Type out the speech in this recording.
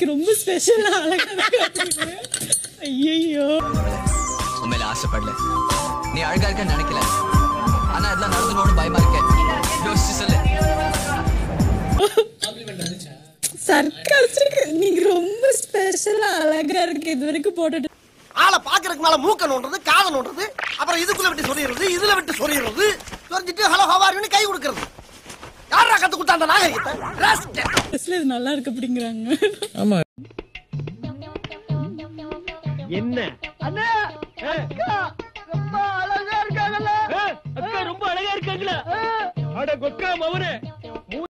இன்னைக்கு ரொம்ப ஸ்பெஷலா அழகா ஐயோ உண்மையில ஆசைப்படல நீ அழகா இருக்கன்னு நினைக்கல ஆனா இதெல்லாம் நடந்துடணும்னு பயமா இருக்கேன் யோசிச்சு சொல்லு சர்க்காஸ்டிக் நீங்க ரொம்ப ஸ்பெஷலா அழகா இருக்கு இது வரைக்கும் போட்டுட்டு ஆளை பாக்குறதுக்கு மேல மூக்க நோண்டுறது காதை நோண்டுறது அப்புறம் இதுக்குள்ள விட்டு சொல்லிடுறது இதுல விட்டு சொல்லிடுறது சொரிஞ்சிட்டு ஹலோ ஹவாரின்னு கை கொடுக்கறது யாரா கத்து கொடுத்தா அந்த நாகரிகத்தை ராஸ்கல். ட்ரெஸ்ல இது நல்லா இருக்கு அப்படிங்கிறாங்க என்ன அண்ணா அக்கா ரொம்ப அழகா இருக்காங்கல்ல அக்கா ரொம்ப அழகா இருக்காங்களா அட கொக்கா மவனே